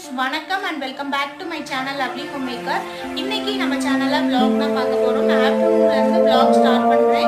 friends வணக்கம் and welcome back to my channel lovely home maker இன்னைக்கு நம்ம சேனல்ல vlog தான் பார்க்க போறோம் நான் ஆஃப்டர்நூன்ல இருந்து vlog ஸ்டார்ட் பண்றேன்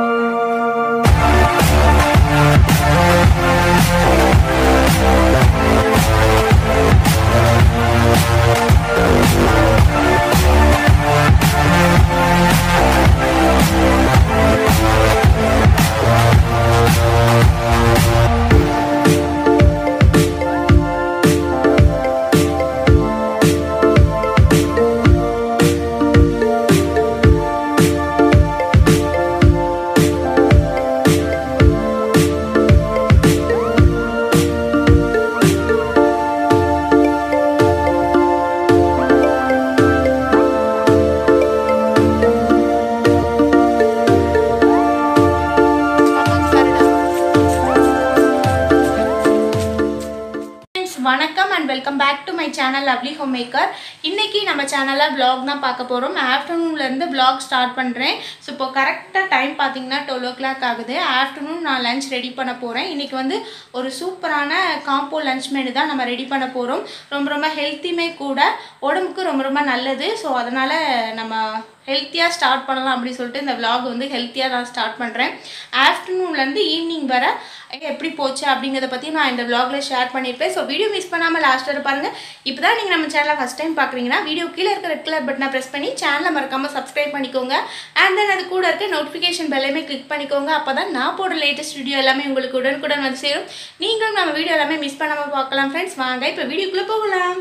ஃப்ரெண்ட்ஸ் வணக்கம் and welcome back to my channel lovely home maker இன்னைக்கு நம்ம சேனலில் vlog தான் பார்க்க போகிறோம் ஆஃப்டர்நூன்லேருந்து vlog ஸ்டார்ட் பண்ணுறேன் ஸோ இப்போ கரெக்டாக டைம் பார்த்தீங்கன்னா டுவெல் ஓ கிளாக் ஆகுது ஆஃப்டர்நூன் நான் லஞ்ச் ரெடி பண்ண போகிறேன் இன்றைக்கி வந்து ஒரு சூப்பரான காம்போ லஞ்ச் மெனு தான் நம்ம ரெடி பண்ண போகிறோம் ரொம்ப ரொம்ப ஹெல்த்தியுமே கூட உடம்புக்கு ரொம்ப ரொம்ப நல்லது ஸோ அதனால் நம்ம ஹெல்த்தியாக ஸ்டார்ட் பண்ணலாம் அப்படின்னு சொல்லிட்டு இந்த vlog வந்து ஹெல்த்தியாக நான் ஸ்டார்ட் பண்ணுறேன் ஆஃப்டர்நூன்லேருந்து ஈவினிங் வர எப்படி போச்சு அப்படிங்கிறத பற்றி நான் இந்த vlogல ஷேர் பண்ணியிருப்பேன் ஸோ வீடியோ மிஸ் பண்ணாமல் லாஸ்ட் வரை பாருங்கள் இப்போ தான் நீங்கள் நம்ம சேனலை ஃபஸ்ட் டைம் பார்க்குறீங்கன்னா வீடியோ கீழே இருக்க ரெட் கலர் பட்டனை ப்ரெஸ் பண்ணி சேனலை மறக்காமல் சப்ஸ்கிரைப் பண்ணிக்கோங்க அண்ட் தென் அது கூட இருக்க நோட்டிஃபிகேஷன் பெல்லையுமே கிளிக் பண்ணிக்கோங்க அப்போ தான் நான் போடுற லேட்டஸ்ட் வீடியோ எல்லாமே உங்களுக்கு உடனுக்குடன் வந்து சேரும் நீங்களும் நம்ம வீடியோ எல்லாமே மிஸ் பண்ணாமல் பார்க்கலாம் ஃப்ரெண்ட்ஸ் வாங்க இப்போ வீடியோக்குள்ளே போகலாம்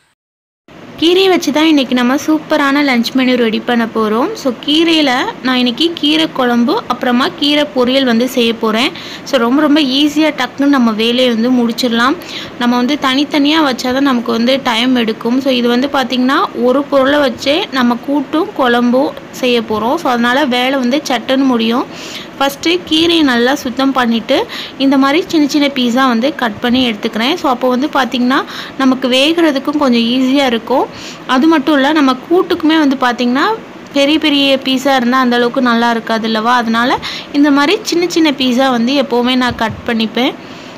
கீரையை வச்சு தான் இன்றைக்கி நம்ம சூப்பரான லஞ்ச் மெனு ரெடி பண்ண போகிறோம் ஸோ கீரையில் நான் இன்றைக்கி கீரை குழம்பு அப்புறமா கீரை பொரியல் வந்து செய்ய போகிறேன் ஸோ ரொம்ப ரொம்ப ஈஸியாக டக்குன்னு நம்ம வேலையை வந்து முடிச்சிடலாம் நம்ம வந்து தனித்தனியாக வச்சா தான் நமக்கு வந்து டைம் எடுக்கும் ஸோ இது வந்து பார்த்திங்கன்னா ஒரு பொருளை வச்சே நம்ம கூட்டும் குழம்பும் செய்ய போகிறோம் ஸோ அதனால் வேலை வந்து சட்டுன்னு முடியும் ஃபஸ்ட்டு கீரையை நல்லா சுத்தம் பண்ணிவிட்டு இந்த மாதிரி சின்ன சின்ன பீஸாக வந்து கட் பண்ணி எடுத்துக்கிறேன் ஸோ அப்போ வந்து பார்த்திங்கன்னா நமக்கு வேகிறதுக்கும் கொஞ்சம் ஈஸியாக இருக்கும் அது மட்டும் இல்லை நம்ம கூட்டுக்குமே வந்து பார்த்திங்கன்னா பெரிய பெரிய பீஸா இருந்தால் அந்தளவுக்கு நல்லா இருக்காது இல்லவா அதனால் இந்த மாதிரி சின்ன சின்ன பீஸா வந்து எப்போவுமே நான் கட் பண்ணிப்பேன்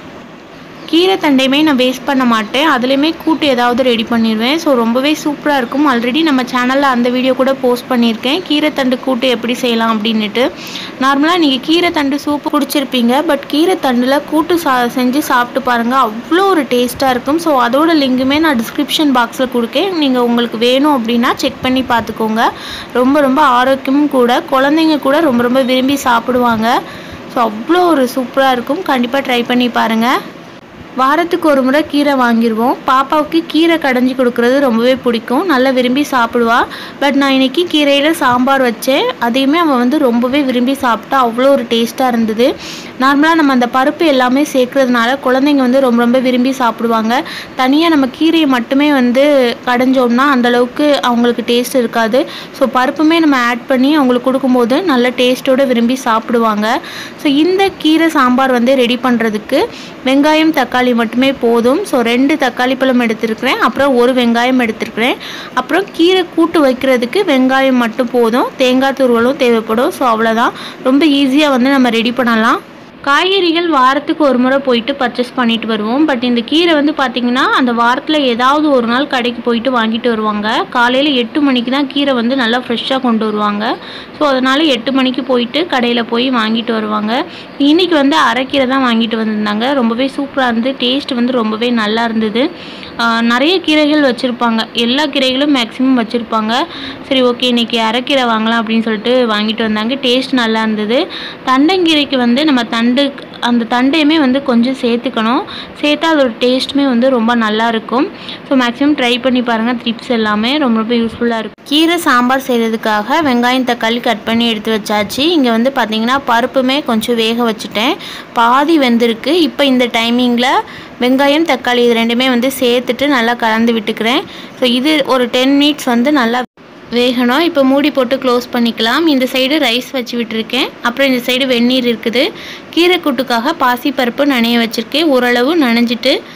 கீரை தண்டையுமே நான் வேஸ்ட் பண்ண மாட்டேன் அதுலேயுமே கூட்டு ஏதாவது ரெடி பண்ணிடுவேன் ஸோ ரொம்பவே சூப்பராக இருக்கும் ஆல்ரெடி நம்ம சேனலில் அந்த வீடியோ கூட போஸ்ட் பண்ணியிருக்கேன் கீரை தண்டு கூட்டு எப்படி செய்யலாம் அப்படின்னுட்டு நார்மலாக நீங்கள் கீரை தண்டு சூப்பு குடிச்சிருப்பீங்க பட் கீரை தண்டில் கூட்டு சா செஞ்சு சாப்பிட்டு பாருங்கள் அவ்வளோ ஒரு டேஸ்ட்டாக இருக்கும் ஸோ அதோட லிங்க்குமே நான் டிஸ்கிரிப்ஷன் பாக்ஸில் கொடுக்கேன் நீங்கள் உங்களுக்கு வேணும் அப்படின்னா செக் பண்ணி பார்த்துக்கோங்க ரொம்ப ரொம்ப ஆரோக்கியமும் கூட குழந்தைங்க கூட ரொம்ப ரொம்ப விரும்பி சாப்பிடுவாங்க ஸோ அவ்வளோ ஒரு சூப்பராக இருக்கும் கண்டிப்பாக ட்ரை பண்ணி பாருங்கள் வாரத்துக்கு ஒரு முறை கீரை வாங்கிடுவோம் பாப்பாவுக்கு கீரை கடைஞ்சி கொடுக்குறது ரொம்பவே பிடிக்கும் நல்லா விரும்பி சாப்பிடுவா பட் நான் இன்னைக்கு கீரையில் சாம்பார் வச்சேன் அதையுமே அவன் வந்து ரொம்பவே விரும்பி சாப்பிட்டா அவ்வளோ ஒரு டேஸ்ட்டாக இருந்தது நார்மலாக நம்ம அந்த பருப்பு எல்லாமே சேர்க்கறதுனால குழந்தைங்க வந்து ரொம்ப ரொம்ப விரும்பி சாப்பிடுவாங்க தனியாக நம்ம கீரையை மட்டுமே வந்து கடைஞ்சோம்னா அந்தளவுக்கு அவங்களுக்கு டேஸ்ட் இருக்காது ஸோ பருப்புமே நம்ம ஆட் பண்ணி அவங்களுக்கு கொடுக்கும்போது நல்ல டேஸ்ட்டோடு விரும்பி சாப்பிடுவாங்க ஸோ இந்த கீரை சாம்பார் வந்து ரெடி பண்ணுறதுக்கு வெங்காயம் தக்காளி மட்டுமே போதும் ஸோ ரெண்டு தக்காளி பழம் எடுத்திருக்கிறேன் அப்புறம் ஒரு வெங்காயம் எடுத்திருக்கிறேன் அப்புறம் கீரை கூட்டு வைக்கிறதுக்கு வெங்காயம் மட்டும் போதும் தேங்காய் துருவலும் தேவைப்படும் ஸோ அவ்வளோதான் ரொம்ப ஈஸியாக வந்து நம்ம ரெடி பண்ணலாம் காய்கறிகள் வாரத்துக்கு ஒரு முறை போயிட்டு பர்ச்சேஸ் பண்ணிட்டு வருவோம் பட் இந்த கீரை வந்து பார்த்திங்கன்னா அந்த வாரத்தில் ஏதாவது ஒரு நாள் கடைக்கு போயிட்டு வாங்கிட்டு வருவாங்க காலையில் எட்டு மணிக்கு தான் கீரை வந்து நல்லா ஃப்ரெஷ்ஷாக கொண்டு வருவாங்க ஸோ அதனால் எட்டு மணிக்கு போயிட்டு கடையில் போய் வாங்கிட்டு வருவாங்க இன்றைக்கி வந்து அரைக்கீரை தான் வாங்கிட்டு வந்திருந்தாங்க ரொம்பவே சூப்பராக இருந்து டேஸ்ட் வந்து ரொம்பவே நல்லா இருந்தது ஆஹ் நிறைய கீரைகள் வச்சுருப்பாங்க எல்லா கீரைகளும் மேக்ஸிமம் வச்சுருப்பாங்க சரி ஓகே இன்றைக்கி அரைக்கீரை வாங்கலாம் அப்படின்னு சொல்லிட்டு வாங்கிட்டு வந்தாங்க டேஸ்ட் நல்லா இருந்தது தண்டங்கீரைக்கு வந்து நம்ம தண்டு அந்த தண்டையுமே வந்து கொஞ்சம் சேர்த்துக்கணும் சேர்த்தா அதோட டேஸ்ட்டுமே வந்து ரொம்ப நல்லா இருக்கும் ஸோ மேக்ஸிமம் ட்ரை பண்ணி பாருங்கள் டிப்ஸ் எல்லாமே ரொம்ப ரொம்ப யூஸ்ஃபுல்லாக இருக்கும் கீரை சாம்பார் செய்கிறதுக்காக வெங்காயம் தக்காளி கட் பண்ணி எடுத்து வச்சாச்சு இங்கே வந்து பார்த்திங்கன்னா பருப்புமே கொஞ்சம் வேக வச்சுட்டேன் பாதி வெந்திருக்கு இப்போ இந்த டைமிங்கில் வெங்காயம் தக்காளி இது ரெண்டுமே வந்து சேர்த்துட்டு நல்லா கலந்து விட்டுக்கிறேன் ஸோ இது ஒரு டென் மினிட்ஸ் வந்து நல்லா வேகணும் இப்போ மூடி போட்டு க்ளோஸ் பண்ணிக்கலாம் இந்த சைடு ரைஸ் வச்சு விட்டுருக்கேன் அப்புறம் இந்த சைடு வெந்நீர் இருக்குது கீரை கூட்டுக்காக பாசிப்பருப்பு நனைய வச்சுருக்கேன் ஓரளவு நனைஞ்சிட்டு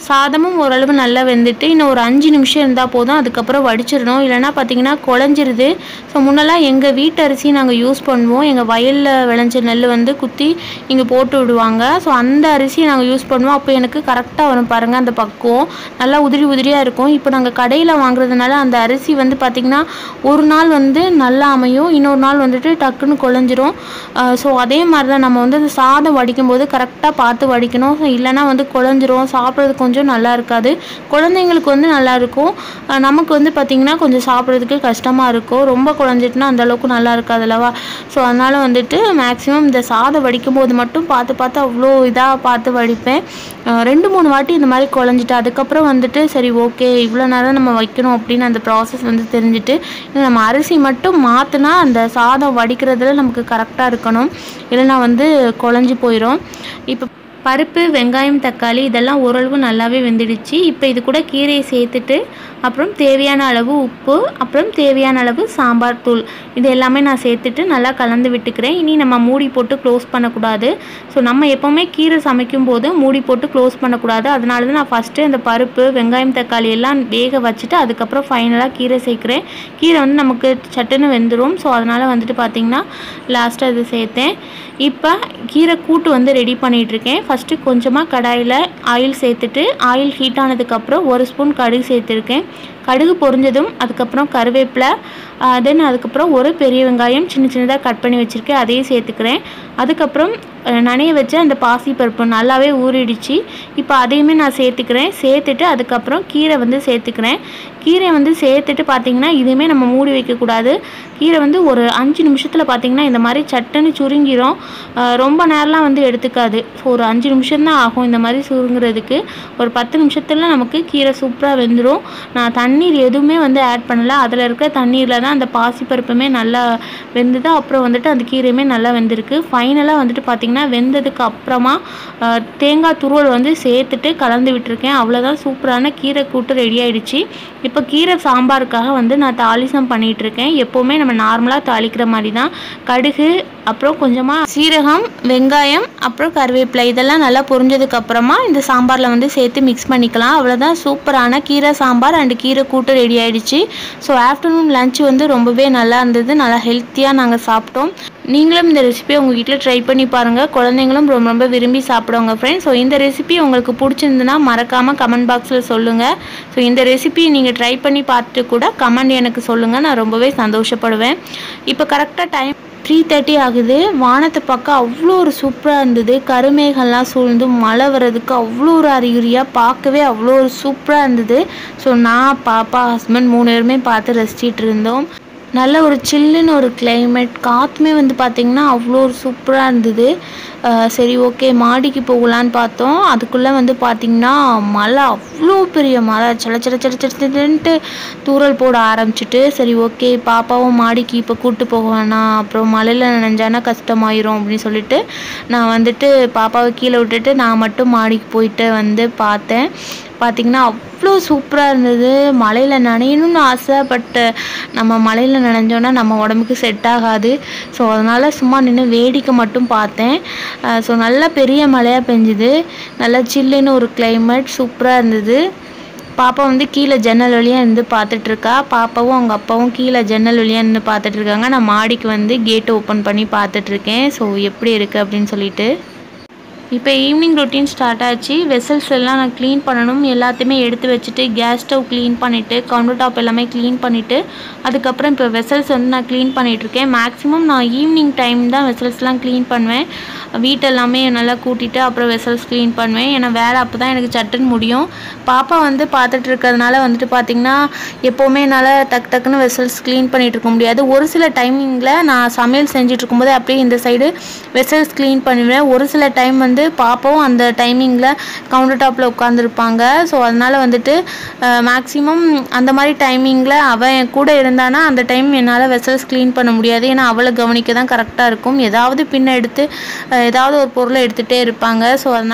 சாதமும் ஓரளவு நல்லா வெந்துட்டு இன்னும் ஒரு அஞ்சு நிமிஷம் இருந்தால் போதும் அதுக்கப்புறம் வடிச்சிடணும் இல்லைன்னா பார்த்தீங்கன்னா குழஞ்சிருது ஸோ முன்னெல்லாம் எங்கள் வீட்டு அரிசி நாங்கள் யூஸ் பண்ணுவோம் எங்கள் வயலில் விளைஞ்ச நெல் வந்து குத்தி இங்கே போட்டு விடுவாங்க ஸோ அந்த அரிசி நாங்கள் யூஸ் பண்ணுவோம் அப்போ எனக்கு கரெக்டாக வரும் பாருங்கள் அந்த பக்குவம் நல்லா உதிரி உதிரியாக இருக்கும் இப்போ நாங்கள் கடையில் வாங்குறதுனால அந்த அரிசி வந்து பார்த்திங்கன்னா ஒரு நாள் வந்து நல்லா அமையும் இன்னொரு நாள் வந்துட்டு டக்குன்னு குழஞ்சிரும் ஸோ அதே மாதிரி தான் நம்ம வந்து அந்த சாதம் வடிக்கும் போது கரெக்டாக பார்த்து வடிக்கணும் ஸோ இல்லைன்னா வந்து குழஞ்சிரும் சாப்பிட்றது கொஞ்சம் நல்லா இருக்காது குழந்தைங்களுக்கு வந்து நல்லா இருக்கும் அஹ் நமக்கு வந்து பார்த்திங்கன்னா கொஞ்சம் சாப்பிட்றதுக்கு கஷ்டமாக இருக்கும் ரொம்ப குழஞ்சிட்டுனா அந்த அளவுக்கு நல்லா இருக்காது அல்லவா ஸோ அதனால் வந்துட்டு மேக்ஸிமம் இந்த சாதம் வடிக்கும் போது மட்டும் பார்த்து பார்த்து அவ்வளோ இதாக பார்த்து வடிப்பேன் அஹ் ரெண்டு மூணு வாட்டி இந்த மாதிரி குழஞ்சிட்டு அதுக்கப்புறம் வந்துட்டு சரி ஓகே இவ்வளோ நேரம் நம்ம வைக்கணும் அப்படின்னு அந்த ப்ராசஸ் வந்து தெரிஞ்சுட்டு இன்னும் நம்ம அரிசி மட்டும் மாற்றினா அந்த சாதம் வடிக்கிறதுல நமக்கு கரெக்டாக இருக்கணும் இல்லைன்னா வந்து குழஞ்சி போயிடும் இப்போ பருப்பு வெங்காயம் தக்காளி இதெல்லாம் ஓரளவு நல்லாவே வெந்துடுச்சு இப்போ இது கூட கீரையை சேர்த்துட்டு அப்புறம் தேவையான அளவு உப்பு அப்புறம் தேவையான அளவு சாம்பார் தூள் இது எல்லாமே நான் சேர்த்துட்டு நல்லா கலந்து விட்டுக்கிறேன் இனி நம்ம மூடி போட்டு க்ளோஸ் பண்ணக்கூடாது ஸோ நம்ம எப்போவுமே கீரை சமைக்கும் போது மூடி போட்டு க்ளோஸ் பண்ணக்கூடாது அதனால தான் நான் ஃபஸ்ட்டு அந்த பருப்பு வெங்காயம் தக்காளி எல்லாம் வேக வச்சுட்டு அதுக்கப்புறம் ஃபைனலாக கீரை சேர்க்குறேன் கீரை வந்து நமக்கு சட்டுன்னு வெந்துடும் ஸோ அதனால் வந்துட்டு பார்த்திங்கன்னா லாஸ்ட்டாக இது சேர்த்தேன் இப்போ கீரை கூட்டு வந்து ரெடி பண்ணிகிட்ருக்கேன் ஃபஸ்ட்டு கொஞ்சமாக கடாயில் ஆயில் சேர்த்துட்டு ஆயில் ஹீட் ஆனதுக்கப்புறம் ஒரு ஸ்பூன் கடுகு சேர்த்துருக்கேன் கடுகு பொரிஞ்சதும் அதுக்கப்புறம் கருவேப்பிலை தென் அதுக்கப்புறம் ஒரு பெரிய வெங்காயம் சின்ன சின்னதாக கட் பண்ணி வச்சுருக்கேன் அதையும் சேர்த்துக்கிறேன் அதுக்கப்புறம் அஹ், நனைய வச்சு அந்த பாசிப்பருப்பு நல்லாவே ஊறிடுச்சு இப்போ அதையுமே நான் சேர்த்துக்கிறேன் சேர்த்துட்டு அதுக்கப்புறம் கீரை வந்து சேர்த்துக்கிறேன் கீரை வந்து சேர்த்துட்டு பார்த்தீங்கன்னா இதுவுமே நம்ம மூடி வைக்கக்கூடாது கீரை வந்து ஒரு அஞ்சு நிமிஷத்தில் பார்த்தீங்கன்னா இந்த மாதிரி சட்டுன்னு சுருங்கிரும் அஹ், ரொம்ப நேரம்லாம் வந்து எடுத்துக்காது ஸோ ஒரு அஞ்சு நிமிஷம்தான் ஆகும் இந்த மாதிரி சுருங்குறதுக்கு ஒரு பத்து நிமிஷத்துல நமக்கு கீரை சூப்பராக வெந்துடும் நான் தண்ணீர் எதுவுமே வந்து ஆட் பண்ணல அதில் இருக்க தண்ணீரில் தான் அந்த பாசிப்பருப்புமே நல்லா வெந்தது அப்புறம் வந்துட்டு அந்த கீரையுமே நல்லா வெந்திருக்கு ஃபைனலாக வந்துட்டு பார்த்திங்கன்னா வெந்ததுக்கு அப்புறமா அஹ், தேங்காய் துருவல் வந்து சேர்த்துட்டு கலந்து விட்டுருக்கேன் அவ்வளோதான் சூப்பரான கீரை கூட்டு ரெடி ஆயிடுச்சு இப்போ கீரை சாம்பாருக்காக வந்து நான் தாளிசம் பண்ணிட்டு இருக்கேன் எப்போவுமே நம்ம நார்மலாக தாளிக்கிற மாதிரி தான் கடுகு அப்புறம் கொஞ்சமாக சீரகம் வெங்காயம் அப்புறம் கருவேப்பிலை இதெல்லாம் நல்லா பொரிஞ்சதுக்கு அப்புறமா இந்த சாம்பாரில் வந்து சேர்த்து மிக்ஸ் பண்ணிக்கலாம் அவ்வளோதான் சூப்பரான கீரை சாம்பார் அண்டு கீரை கூட்டு ரெடி ஆயிடுச்சு ஸோ ஆஃப்டர்நூன் லஞ்ச் வந்து ரொம்பவே நல்லா இருந்தது நல்லா ஹெல்த்தியாக நாங்கள் சாப்பிட்டோம் நீங்களும் இந்த ரெசிபியை உங்கள் வீட்டில் ட்ரை பண்ணி பாருங்கள் குழந்தைங்களும் ரொம்ப ரொம்ப விரும்பி சாப்பிடுவாங்க ஃப்ரெண்ட்ஸ் ஸோ இந்த ரெசிபி உங்களுக்கு பிடிச்சிருந்துன்னா மறக்காமல் கமெண்ட் பாக்ஸில் சொல்லுங்கள் ஸோ இந்த ரெசிபி நீங்கள் ட்ரை பண்ணி பார்த்துட்டு கூட கமெண்ட் எனக்கு சொல்லுங்கள் நான் ரொம்பவே சந்தோஷப்படுவேன் இப்போ கரெக்டாக டைம் த்ரீ தேர்ட்டி ஆகுது வானத்தை பார்க்க அவ்வளோ ஒரு சூப்பராக இருந்தது கருமேகம்லாம் சூழ்ந்து மழை வர்றதுக்கு அவ்வளோ ஒரு அறிகுறியாக பார்க்கவே அவ்வளோ ஒரு சூப்பராக இருந்தது ஸோ நான் பாப்பா ஹஸ்பண்ட் மூணு பேருமே பார்த்து ரசிச்சிட்டு இருந்தோம் நல்ல ஒரு சில்லுன்னு ஒரு climate காற்றுமே வந்து பார்த்திங்கன்னா அவ்வளோ ஒரு சூப்பராக இருந்தது அஹ் சரி ஓகே மாடிக்கு போகலான்னு பார்த்தோம் அதுக்குள்ளே வந்து பார்த்திங்கன்னா மழை அவ்வளோ பெரிய மழை சல சல சல சல சலன்ட்டு தூறல் போட ஆரம்பிச்சிட்டு சரி ஓகே பாப்பாவும் மாடிக்கு இப்போ கூப்பிட்டு போக வேணாம் அப்புறம் மழையில் நனைஞ்சானா கஷ்டமாயிரும் அப்படின்னு சொல்லிட்டு நான் வந்துட்டு பாப்பாவை கீழே விட்டுட்டு நான் மட்டும் மாடிக்கு போயிட்டு வந்து பார்த்தேன் பார்த்திங்கன்னா அவ்வளோ சூப்பராக இருந்தது மழையில் நனையணும்னு ஆசை பட் நம்ம மழையில் நனைஞ்சோன்னா நம்ம உடம்புக்கு செட் ஆகாது ஸோ அதனால் சும்மா நின்று வேடிக்கை மட்டும் பார்த்தேன் ஸோ நல்லா பெரிய மழையாக பெஞ்சுது நல்லா சில்லுன்னு ஒரு climate சூப்பராக இருந்தது பாப்பா வந்து கீழே ஜன்னல் வழியாக இருந்து பார்த்துட்ருக்கா பாப்பாவும் அவங்க அப்பாவும் கீழே ஜன்னல் வழியாக நின்று பார்த்துட்ருக்காங்க நான் மாடிக்கு வந்து கேட் ஓப்பன் பண்ணி பார்த்துட்ருக்கேன் ஸோ எப்படி இருக்குது அப்படின்னு சொல்லிட்டு இப்போ ஈவினிங் ரொட்டீன் ஸ்டார்ட் ஆச்சு வெசல்ஸ் எல்லாம் நான் க்ளீன் பண்ணணும் எல்லாத்தையுமே எடுத்து வச்சுட்டு கேஸ் ஸ்டவ் க்ளீன் பண்ணிவிட்டு கவுண்டர் டாப் எல்லாமே க்ளீன் பண்ணிவிட்டு அதுக்கப்புறம் இப்போ வெசல்ஸ் வந்து நான் க்ளீன் பண்ணிகிட்ருக்கேன் மேக்ஸிமம் நான் ஈவினிங் டைம் தான் வெசல்ஸ்லாம் க்ளீன் பண்ணுவேன் வீட்டு எல்லாமே நல்லா கூட்டிட்டு அப்புறம் வெசல்ஸ் க்ளீன் பண்ணுவேன் ஏன்னா வேலை அப்போ தான் எனக்கு சட்டுன்னு முடியும் பாப்பா வந்து பார்த்துட்டு இருக்கிறதுனால வந்துட்டு பார்த்திங்கன்னா எப்போவுமே என்னால் டக்கு டக்குன்னு வெசல்ஸ் க்ளீன் பண்ணிகிட்டு இருக்க முடியாது ஒரு சில டைமிங்கில் நான் சமையல் செஞ்சுட்டு இருக்கும்போது அப்படியே இந்த சைடு வெசல்ஸ் க்ளீன் பண்ணுவேன் ஒரு சில டைம் வந்து பாப்பாவும் அந்த டைமிங்கில் கவுண்டர் டாப்பில் உட்காந்துருப்பாங்க ஸோ அதனால் வந்துட்டு மேக்ஸிமம் அந்த மாதிரி டைமிங்கில் அவன் என் கூட இருந்தானா அந்த டைம் என்னால் வெசல்ஸ் க்ளீன் பண்ண முடியாது ஏன்னா அவளை கவனிக்க தான் கரெக்டாக இருக்கும் ஏதாவது பின்ன எடுத்து அஹ், ஏதாவது ஒரு பொருளை எடுத்துகிட்டே இருப்பாங்க ஸோ அதனால்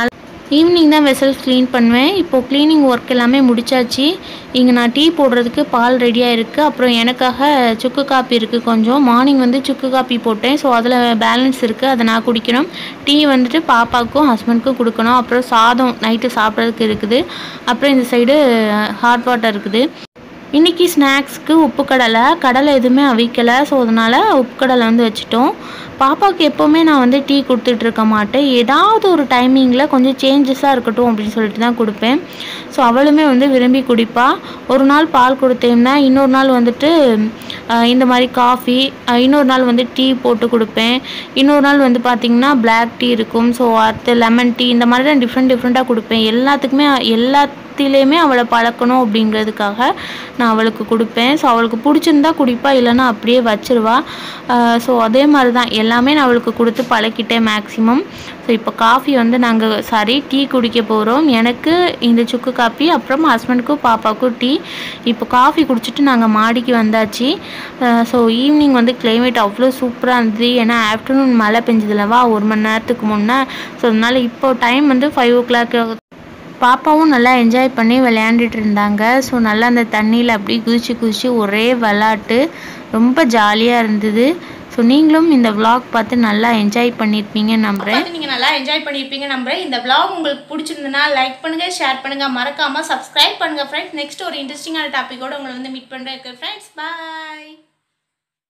ஈவினிங் தான் வெசல்ஸ் க்ளீன் பண்ணுவேன் இப்போது க்ளீனிங் ஒர்க் எல்லாமே முடிச்சாச்சு இங்கே நான் டீ போடுறதுக்கு பால் ரெடியாக இருக்குது அப்புறம் எனக்காக சுக்கு காப்பி இருக்குது கொஞ்சம் மார்னிங் வந்து சுக்கு காப்பி போட்டேன் ஸோ அதில் பேலன்ஸ் இருக்குது அதை நான் குடிக்கணும் டீ வந்துட்டு பாப்பாவுக்கும் ஹஸ்பண்ட்க்கும் கொடுக்கணும் அப்புறம் சாதம் நைட்டு சாப்பிட்றதுக்கு இருக்குது அப்புறம் இந்த சைடு ஹாட் வாட்டர் இருக்குது இன்றைக்கி ஸ்நாக்ஸ்க்கு உப்பு கடலை கடலை எதுவுமே அவிக்கலை ஸோ அதனால் உப்பு கடலை வந்து வச்சுட்டோம் பாப்பாவுக்கு எப்போவுமே நான் வந்து டீ கொடுத்துட்ருக்க மாட்டேன் ஏதாவது ஒரு டைமிங்கில் கொஞ்சம் சேஞ்சஸாக இருக்கட்டும் அப்படின்னு சொல்லிட்டு தான் கொடுப்பேன் ஸோ அவளுமே வந்து விரும்பி குடிப்பா ஒரு நாள் பால் கொடுத்தேன்னா இன்னொரு நாள் வந்துட்டு அஹ், இந்த மாதிரி காஃபி இன்னொரு நாள் வந்து டீ போட்டு கொடுப்பேன் இன்னொரு நாள் வந்து பார்த்திங்கன்னா Black டீ இருக்கும் ஸோ அடுத்து லெமன் டீ இந்த மாதிரி தான் டிஃப்ரெண்ட் டிஃப்ரெண்ட்டாக கொடுப்பேன் எல்லாத்துக்குமே எல்லாத்திலையுமே அவளை பழக்கணும் அப்படிங்கிறதுக்காக நான் அவளுக்கு கொடுப்பேன் ஸோ அவளுக்கு பிடிச்சிருந்தா குடிப்பா இல்லைன்னா அப்படியே வச்சிருவா ஸோ அதே மாதிரி தான் எல்லாமே நான் அவளுக்கு கொடுத்து பழக்கிட்டேன் மேக்ஸிமம் ஸோ இப்போ காஃபி வந்து நாங்கள் சாரி டீ குடிக்க போகிறோம் எனக்கு இந்த சுக்கு காப்பி அப்புறம் ஹஸ்பண்டுக்கும் பாப்பாவுக்கும் டீ இப்போ காஃபி குடிச்சிட்டு நாங்கள் மாடிக்கு வந்தாச்சு ஸோ ஈவினிங் வந்து கிளைமேட் அவ்வளோ சூப்பராக இருந்தது ஏன்னா ஆஃப்டர்நூன் மழை பெஞ்சதுலவா ஒரு மணி நேரத்துக்கு முன்னே ஸோ அதனால் இப்போ டைம் வந்து ஃபைவ் ஓ கிளாக் பாப்பாவும் நல்லா என்ஜாய் பண்ணி விளையாண்டுட்டு இருந்தாங்க ஸோ நல்லா அந்த தண்ணியில் அப்படி குதிச்சு குதிச்சு ஒரே விளாட்டு ரொம்ப ஜாலியாக இருந்தது ஸோ நீங்களும் இந்த vlog பார்த்து நல்லா என்ஜாய் பண்ணியிருப்பீங்கன்னு நம்புகிறேன் பார்த்து நீங்கள் நல்லா என்ஜாய் பண்ணியிருப்பீங்க நம்புறேன் இந்த vlog உங்களுக்கு பிடிச்சிருந்ததுன்னா லைக் பண்ணுங்கள் ஷேர் பண்ணுங்கள் மறக்காமல் சப்ஸ்கிரைப் பண்ணுங்கள் ஃப்ரெண்ட்ஸ் நெக்ஸ்ட் ஒரு இன்ட்ரெஸ்டிங்கான டாப்பிக்கோட உங்களை வந்து மீட் பண்ணுறேன் ஃப்ரெண்ட்ஸ் பாய்